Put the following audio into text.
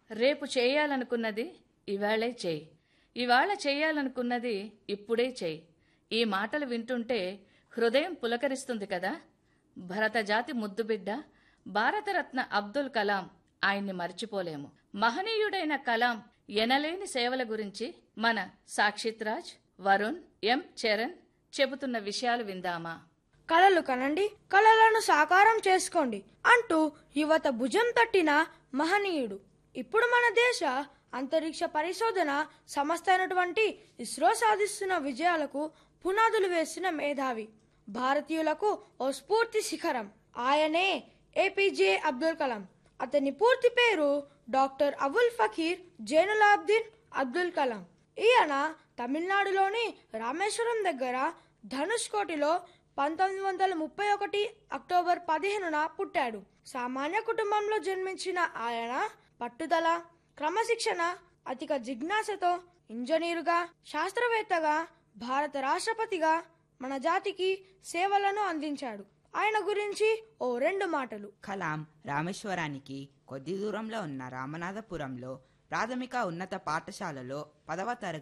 రేపు చేయాలనుకున్నది ఇవాళే చేయి ఇవాళ చేయాలనుకున్నది ఇప్పుడే చేయి ఈ మాటలు వింటుంటే హృదయం పులకరిస్తుంది కదా భరతజాతి ముద్దుబిడ్డ భారతరత్న అబ్దుల్ కలాం ఆయన్ని మర్చిపోలేము మహనీయుడైన కలాం ఎనలేని సేవల గురించి మన సాక్షిత్ రాజ్ వరుణ్ ఎం చరణ్ చెబుతున్న విషయాలు విందామా కలలు కనండి కలలను సాకారం చేసుకోండి అంటూ యువత భుజం తట్టిన మహనీయుడు ఇప్పుడు మన దేశ అంతరిక్ష పరిశోధన సంస్థ అయినటువంటి ఇస్రో సాధిస్తున్న విజయాలకు పునాదులు వేసిన మేధావి భారతీయులకు ఓ స్ఫూర్తి శిఖరం ఆయనే ఏపీజే అబ్దుల్ కలాం అతని పూర్తి పేరు డాక్టర్ అబుల్ ఫకీర్ జైనులాబ్దీన్ అబ్దుల్ కలాం ఈయన తమిళనాడులోని రామేశ్వరం దగ్గర ధనుష్ కోటిలో పంతొమ్మిది వందల ముప్పై ఒకటి అక్టోబర్ పదిహేనున పుట్టాడు సామాన్య కుటుంబంలో జన్మించిన ఆయన పట్టుదల క్రమశిక్షణ అధిక జిజ్ఞాసతో ఇంజనీరుగా శాస్త్రవేత్తగా భారత రాష్ట్రపతిగా మన జాతికి సేవలను అందించాడు ఆయన గురించి ఓ రెండు మాటలు కలాం రామేశ్వరానికి కొద్ది దూరంలో ఉన్న రామనాథపురంలో ప్రాథమిక ఉన్నత పాఠశాలలో పదవ తరగతి